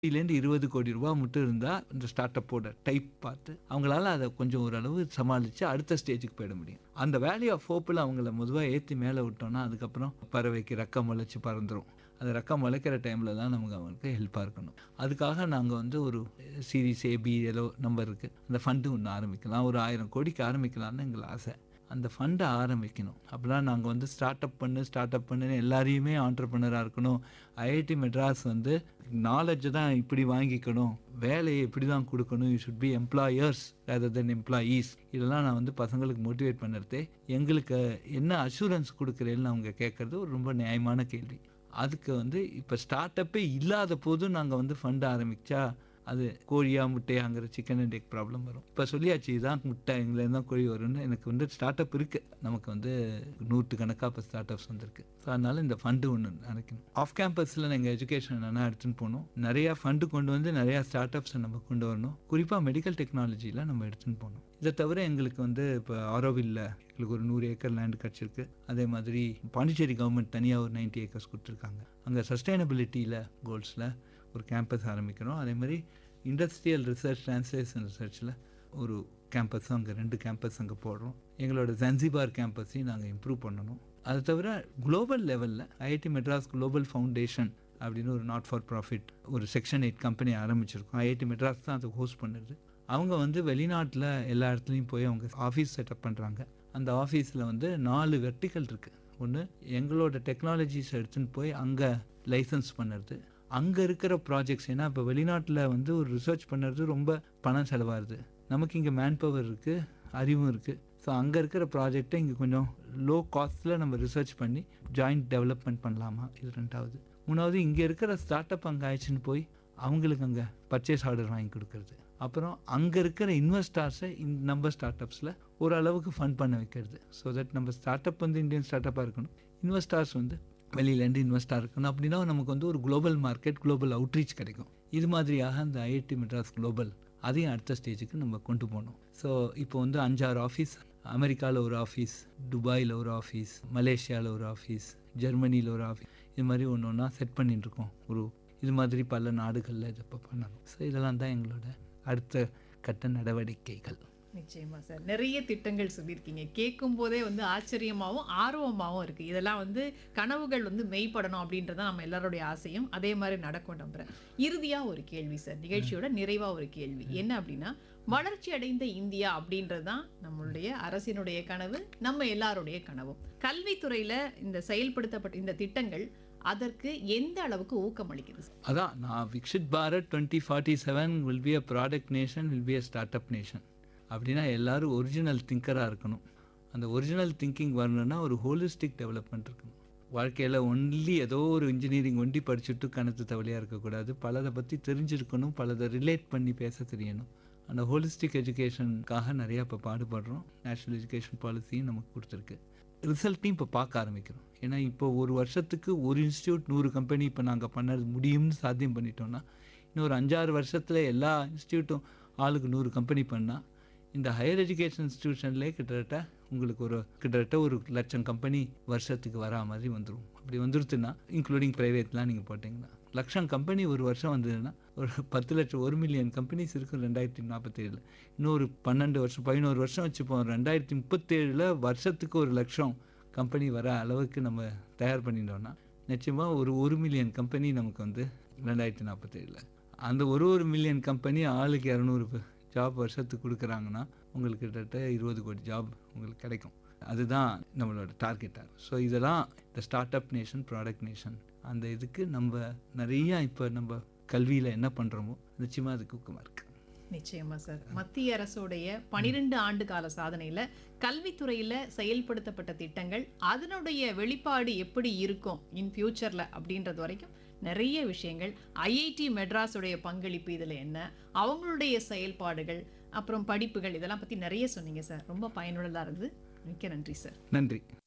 இருந்து இருபது கோடி ரூபா மட்டும் இருந்தால் இந்த ஸ்டார்ட் அப்போட டைப் பார்த்து அவங்களால அதை கொஞ்சம் ஓரளவு சமாளித்து அடுத்த ஸ்டேஜுக்கு போயிட முடியும் அந்த வேல்யூ ஆஃப் ஹோப்பில் அவங்கள பொதுவாக ஏற்றி மேலே விட்டோம்னா அதுக்கப்புறம் பறவைக்கு ரெக்கம் முளைச்சி பறந்துடும் அந்த ரெக்கம் முளைக்கிற டைமில் தான் நமக்கு அவங்களுக்கு ஹெல்ப்பாக இருக்கணும் அதுக்காக நாங்கள் வந்து ஒரு சீரிஸ் ஏபி ஏதோ நம்பர் இருக்குது அந்த ஃபண்டு ஒன்று ஆரம்பிக்கலாம் ஒரு ஆயிரம் கோடிக்கு ஆரம்பிக்கலாம்னு எங்கள் ஆசை அந்த ஃபண்டை ஆரம்பிக்கணும் அப்படிலாம் நாங்கள் வந்து ஸ்டார்ட் அப் பண்ணு ஸ்டார்ட் அப் பண்ணுன்னு எல்லாரையுமே ஆண்டர்பனராக இருக்கணும் ஐஐடி மெட்ராஸ் வந்து நாலேஜை தான் இப்படி வாங்கிக்கணும் வேலையை இப்படி தான் கொடுக்கணும் you should be employers rather than employees இதெல்லாம் நான் வந்து பசங்களுக்கு மோட்டிவேட் பண்ணுறதே எங்களுக்கு என்ன அஷூரன்ஸ் கொடுக்குறேன்னு அவங்க கேட்குறது ஒரு ரொம்ப நியாயமான கேள்வி அதுக்கு வந்து இப்போ ஸ்டார்ட் அப்பே இல்லாத போதும் நாங்கள் வந்து ஃபண்ட் ஆரம்பித்தா அது கோழியா முட்டையாங்கிற சிக்கன் அண்ட் எக் ப்ராப்ளம் வரும் இப்போ சொல்லியாச்சு இதான் முட்டை எங்களை தான் கோழி வரும்னு எனக்கு வந்து ஸ்டார்ட் அப் இருக்குது நமக்கு வந்து நூற்று கணக்காக இப்போ ஸ்டார்ட் அப்ஸ் வந்திருக்கு ஸோ அதனால் இந்த ஃபண்டு ஒன்று நினைக்கணும் ஆஃப் கேம்பஸில் நாங்கள் எஜுகேஷன் என்னென்னா எடுத்துன்னு போகணும் நிறையா ஃபண்டு கொண்டு வந்து நிறையா ஸ்டார்ட் அப்ஸை நம்ம கொண்டு வரணும் குறிப்பாக மெடிக்கல் டெக்னாலஜியில் நம்ம எடுத்துன்னு போகணும் இதை தவிர எங்களுக்கு வந்து இப்போ ஆரோவில்ல எங்களுக்கு ஒரு நூறு ஏக்கர் லேண்ட் கிடச்சிருக்கு அதே மாதிரி பாண்டிச்சேரி கவர்மெண்ட் தனியாக ஒரு நைன்ட்டி ஏக்கர்ஸ் கொடுத்துருக்காங்க அங்கே சஸ்டைனபிலிட்டியில் கோல்ஸில் ஒரு கேம்பஸ் ஆரம்பிக்கிறோம் அதே மாதிரி இண்டஸ்ட்ரியல் ரிசர்ச் ட்ரான்ஸ்லேஷன் ரிசர்ச்சில் ஒரு கேம்பஸும் அங்கே ரெண்டு கேம்பஸ் அங்கே போடுறோம் எங்களோட ஜன்சிபார் கேம்பஸையும் நாங்கள் இம்ப்ரூவ் பண்ணணும் அது தவிர குளோபல் லெவலில் ஐஐடி மெட்ராஸ் குளோபல் ஃபவுண்டேஷன் அப்படின்னு ஒரு நாட் ஃபார் ப்ராஃபிட் ஒரு செக்ஷன் எயிட் கம்பெனி ஆரம்பிச்சிருக்கோம் ஐஐடி மெட்ராஸ் தான் அதை ஹோஸ்ட் பண்ணுறது அவங்க வந்து வெளிநாட்டில் எல்லா இடத்துலையும் போய் அவங்க ஆஃபீஸ் செட்டப் பண்ணுறாங்க அந்த ஆஃபீஸில் வந்து நாலு வெர்டிக்கல் இருக்குது ஒன்று எங்களோட டெக்னாலஜிஸ் எடுத்துன்னு போய் அங்கே லைசன்ஸ் பண்ணுறது அங்கே இருக்கிற ப்ராஜெக்ட்ஸ் ஏன்னா இப்போ வெளிநாட்டில் வந்து ஒரு ரிசர்ச் பண்ணுறது ரொம்ப பணம் செலவாகுது நமக்கு இங்கே மேன் பவர் இருக்குது அறிவும் இருக்குது ஸோ அங்கே இருக்கிற ப்ராஜெக்டை இங்கே கொஞ்சம் லோ காஸ்ட்டில் நம்ம ரிசர்ச் பண்ணி ஜாயிண்ட் டெவலப்மெண்ட் பண்ணலாமா இது ரெண்டாவது மூணாவது இங்கே இருக்கிற ஸ்டார்ட் அப் அங்கே ஆயிடுச்சுன்னு போய் அவங்களுக்கு அங்கே பர்ச்சேஸ் ஆர்டர் வாங்கி கொடுக்கறது அப்புறம் அங்கே இருக்கிற இன்வெஸ்டார்ஸை இந்த நம்ம ஸ்டார்ட் அப்ஸில் ஓரளவுக்கு ஃபண்ட் பண்ண வைக்கிறது ஸோ தட் நம்ம ஸ்டார்ட் அப் வந்து இந்தியன் ஸ்டார்ட் அப்பாக இருக்கணும் இன்வெஸ்டார்ஸ் வந்து வெளியிலேருந்து இன்வெஸ்டாக இருக்கணும் அப்படின்னா நமக்கு வந்து ஒரு குளோபல் மார்க்கெட் குளோபல் அவுட்ரீச் கிடைக்கும் இது மாதிரியாக அந்த ஐஐடி மெட்ராஸ் குளோபல் அதையும் அடுத்த ஸ்டேஜுக்கு நம்ம கொண்டு போகணும் ஸோ இப்போ வந்து அஞ்சாறு ஆஃபீஸ் அமெரிக்காவில் ஒரு ஆஃபீஸ் துபாயில் ஒரு ஆஃபீஸ் மலேசியாவில் ஒரு ஆஃபீஸ் ஜெர்மனியில் ஒரு ஆஃபீஸ் இது மாதிரி ஒன்று ஒன்றா செட் பண்ணிட்டு இருக்கோம் ஒரு இது மாதிரி பல நாடுகளில் இதை இப்போ பண்ணணும் ஸோ இதெல்லாம் தான் எங்களோட அடுத்த கட்ட நடவடிக்கைகள் நிச்சயமா சார் நிறைய திட்டங்கள் சொல்லியிருக்கீங்க கேட்கும் போதே வந்து ஆச்சரியமாகவும் ஆர்வமாகவும் இருக்கு இதெல்லாம் வந்து கனவுகள் வந்து மெய்ப்படணும் அப்படின்றத நம்ம எல்லாருடைய ஆசையும் அதே மாதிரி நடக்கும் நம்புறேன் இறுதியா ஒரு கேள்வி சார் நிகழ்ச்சியோட நிறைவா ஒரு கேள்வி என்ன அப்படின்னா வளர்ச்சி அடைந்த இந்தியா அப்படின்றது தான் நம்மளுடைய அரசினுடைய கனவு நம்ம எல்லாருடைய கனவும் கல்வித்துறையில இந்த செயல்படுத்தப்பட்ட இந்த திட்டங்கள் அதற்கு எந்த அளவுக்கு ஊக்கம் அளிக்குது சார் அதான் நான் Viksit Bharat twenty forty seven will be a product nation will be a start up nation அப்படின்னா எல்லாரும் ஒரிஜினல் திங்கராக இருக்கணும் அந்த ஒரிஜினல் திங்கிங் வரணும்னா ஒரு ஹோலிஸ்டிக் டெவலப்மெண்ட் இருக்கணும் வாழ்க்கையில் ஒன்லி ஏதோ ஒரு இன்ஜினியரிங் ஒண்டி படிச்சுட்டு கணத்து தவளையாக இருக்கக்கூடாது பலதை பற்றி தெரிஞ்சிருக்கணும் பலதை ரிலேட் பண்ணி பேச தெரியணும் அந்த ஹோலிஸ்டிக் எஜுகேஷனுக்காக நிறையா இப்போ பாடுபடுறோம் நேஷ்னல் எஜுகேஷன் பாலிசியும் நமக்கு கொடுத்துருக்கு ரிசல்ட்டையும் இப்போ பார்க்க ஆரம்பிக்கிறோம் ஏன்னா இப்போ ஒரு வருஷத்துக்கு ஒரு இன்ஸ்டியூட் நூறு கம்பெனி இப்போ நாங்கள் பண்ணது முடியும்னு சாத்தியம் பண்ணிட்டோம்னா இன்னும் ஒரு அஞ்சாறு வருஷத்தில் எல்லா இன்ஸ்டியூட்டும் ஆளுக்கு நூறு கம்பெனி பண்ணால் இந்த ஹையர் எஜுகேஷன் இன்ஸ்டியூஷன்லேயே கிட்டத்தட்ட உங்களுக்கு ஒரு கிட்டத்தட்ட ஒரு லட்சம் கம்பெனி வருஷத்துக்கு வரா மாதிரி வந்துடும் அப்படி வந்துருச்சுன்னா இன்க்ளூடிங் ப்ரைவேட்லாம் நீங்கள் போட்டிங்கன்னா லட்சம் கம்பெனி ஒரு வருஷம் வந்ததுன்னா ஒரு பத்து லட்சம் ஒரு மில்லியன் கம்பெனிஸ் இருக்கும் ரெண்டாயிரத்தி நாற்பத்தேழில் இன்னொரு பன்னெண்டு வருஷம் பதினோரு வருஷம் வச்சுப்போம் ரெண்டாயிரத்தி முப்பத்தேழில் வருஷத்துக்கு ஒரு லட்சம் கம்பெனி வர அளவுக்கு நம்ம தயார் பண்ணிட்டோம்னா நிச்சயமாக ஒரு ஒரு மில்லியன் கம்பெனி நமக்கு வந்து ரெண்டாயிரத்தி நாற்பத்தேழில் அந்த ஒரு ஒரு மில்லியன் கம்பெனி ஆளுக்கு இரநூறு ஜாப் வருஷத்துக்கு கொடுக்குறாங்கன்னா உங்களுக்கு கிட்டத்தட்ட இருபது கோடி ஜாப் உங்களுக்கு கிடைக்கும் அதுதான் நம்மளோட டார்கெட்டாக ஸோ இதெல்லாம் இந்த start up nation product nation அந்த இதுக்கு நம்ம நிறையா இப்போ நம்ம கல்வியில் என்ன பண்ணுறோமோ நிச்சயமாக அதுக்கு ஊக்கமாக இருக்குது நிச்சயமா சார் மத்திய அரசுடைய பனிரெண்டு ஆண்டு கால சாதனையில கல்வித்துறையில செயல்படுத்தப்பட்ட திட்டங்கள் அதனுடைய வெளிப்பாடு எப்படி இருக்கும் இன் ஃபியூச்சர்ல அப்படின்றது வரைக்கும் நிறைய விஷயங்கள் ஐஐடி மெட்ராஸுடைய பங்களிப்பு இதுல என்ன அவங்களுடைய செயல்பாடுகள் அப்புறம் படிப்புகள் இதெல்லாம் பத்தி நிறைய சொன்னீங்க சார் ரொம்ப பயனுள்ளதா இருந்தது மிக்க நன்றி சார் நன்றி